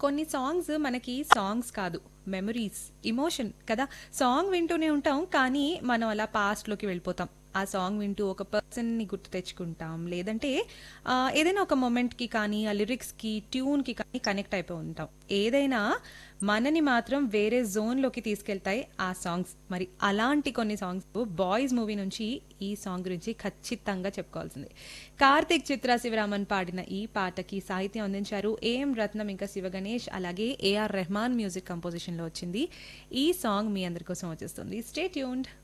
కొన్ని సాంగ్స్ మనకి సాంగ్స్ కాదు మెమరీస్ ఎమోషన్ కదా సాంగ్ వింటూనే ఉంటాం కానీ మనం అలా పాస్ట్లోకి వెళ్ళిపోతాం ఆ సాంగ్ వింటూ ఒక పర్సన్ని గుర్తు తెచ్చుకుంటాం లేదంటే ఆ, ఏదైనా ఒక మొమెంట్కి కానీ ఆ లిరిక్స్కి ట్యూన్కి కానీ కనెక్ట్ అయిపోయి ఉంటాం ఏదైనా మనని మాత్రం వేరే జోన్లోకి తీసుకెళ్తాయి ఆ సాంగ్స్ మరి అలాంటి కొన్ని సాంగ్స్ బాయ్స్ మూవీ నుంచి ఈ సాంగ్ గురించి ఖచ్చితంగా చెప్పుకోవాల్సింది కార్తిక్ చిత్ర శివరామన్ పాడిన ఈ పాటకి సాహిత్యం అందించారు ఏఎం రత్నం ఇంకా శివ గణేష్ అలాగే ఏఆర్ రెహమాన్ మ్యూజిక్ కంపోజిషన్లో వచ్చింది ఈ సాంగ్ మీ అందరి కోసం వచ్చేస్తుంది స్టే ట్యూన్డ్